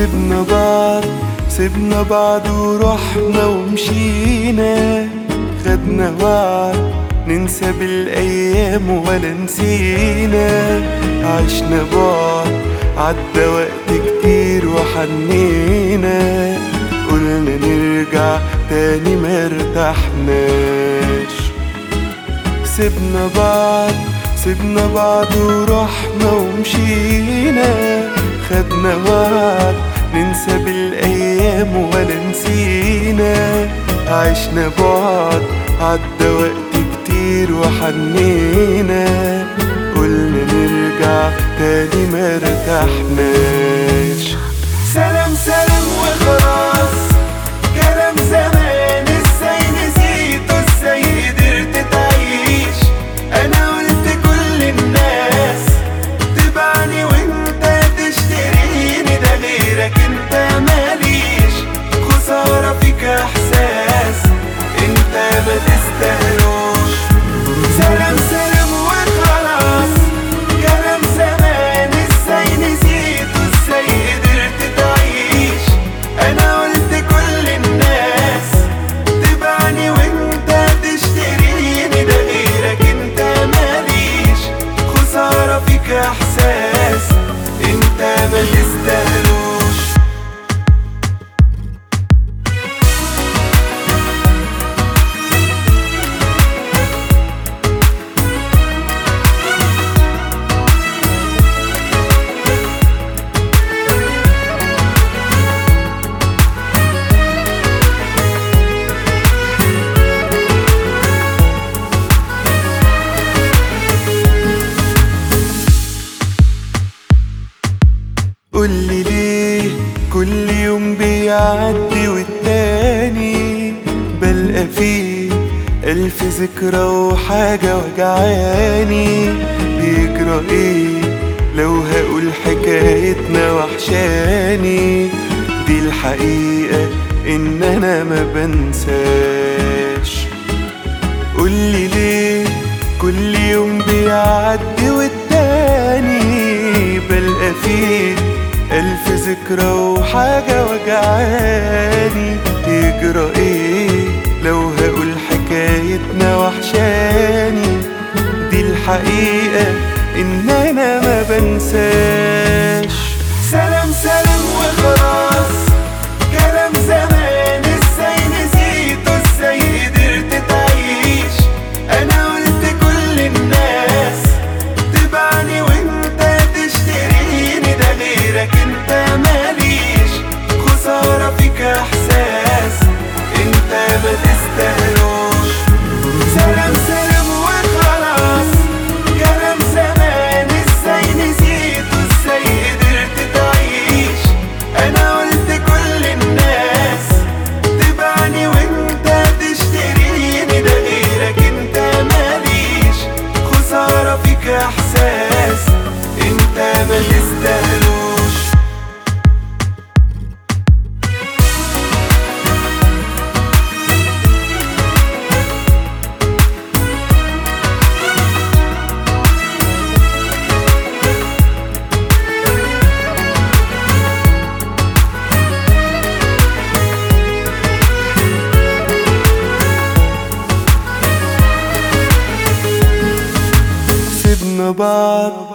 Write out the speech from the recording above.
سيبنا بعض سيبنا بعض ورحنا ومشينا خدنا وعد ننسى بالأيام ولا نسينا عشنا بعض عدى وقت كتير وحنينا قلنا نرجع تاني مرتحناش سيبنا بعض سيبنا بعض ورحنا ومشينا خدنا وعد ننسى بالأيام ولا نسينا عشنا بعض عدى وقت كتير وحنينا قلنا نرجع تاني مرتحناش سلام سلام وخلاص كلام زمان ازاي نسيته ازاي قدرت تعيش انا قلت كل الناس تبعني وانت تشتريني ده غيرك انت ماليش خسارة فيك احساس انت ما تستاهلوش سلام سلام وخلاص كلام زمان ازاي نسيته ازاي قدرت تعيش انا قلت كل الناس تبعني وانت تشتريني ده غيرك انت ماليش خسارة فيك احساس انت ما تستاهلوش قولي ليه كل يوم بيعدي والتاني بلقى فيه ألف ذكرى وحاجة وجعاني بيجرى ايه لو هقول حكايتنا وحشاني دي الحقيقة إن أنا ما بنساش قولي ليه كل يوم بيعدي والتاني بلقى فيه ألف ذكرى وحاجة وجعاني يجرى ايه لو هقول حكايتنا وحشاني دي الحقيقة إن أنا ما بنساش سلام سلام وخلاص كلام زمان ازاي نسيته ازاي قدرت تعيش انا قلت كل الناس تبعني وانت تشتريني ده غيرك انت ماليش خسارة فيك احساس انت ما تستاهلوش سلام سلام وخلاص كلام زمان ازاي نسيته ازاي قدرت تعيش انا قلت كل الناس تبعني وانت تشتريني ده غيرك انت ماليش خسارة فيك احساس انت ما تستاهلوش سيبنا بعض